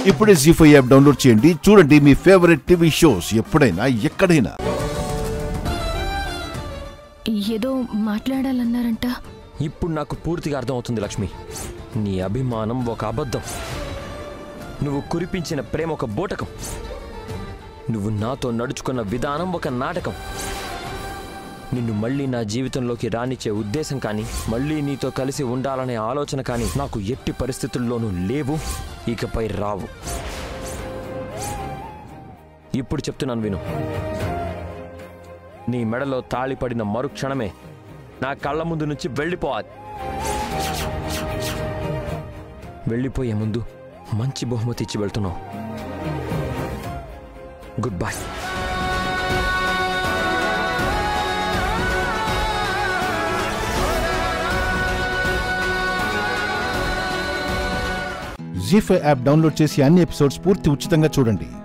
ఇప్పుడే G five app download చేయండి చూడండి మీ ఫేవరెట్ టీవీ షోస్ ఎప్పుడైనా ఎక్కడైనా ఏదో మాట్లాడాలన్నారంట ఇప్పుడు నాకు పూర్తిగా అర్థమవుతుంది లక్ష్మి నీ అభిమానం ఒక అబద్ధం నువ్వు కురిపించిన ప్రేమ ఒక బూటకం నువ్వు నాతో నడుచుకున్న విధానం ఒక నాటకం నిన్ను మళ్ళీ నా జీవితంలోకి రానిచ్చే ఉద్దేశం కానీ మళ్ళీ నీతో కలిసి ఉండాలనే ఆలోచన కానీ నాకు ఎట్టి పరిస్థితుల్లోనూ లేవు ఇకపై రావు ఇప్పుడు చెప్తున్నాను విను నీ మెడలో తాళి పడిన మరుక్షణమే నా కళ్ళ ముందు నుంచి వెళ్ళిపోవాలి వెళ్ళిపోయే ముందు మంచి బహుమతి ఇచ్చి వెళ్తున్నావు goodbye Zee five app download చేసి అన్ని ఎపిసోడ్స్ పూర్తి ఉచితంగా చూడండి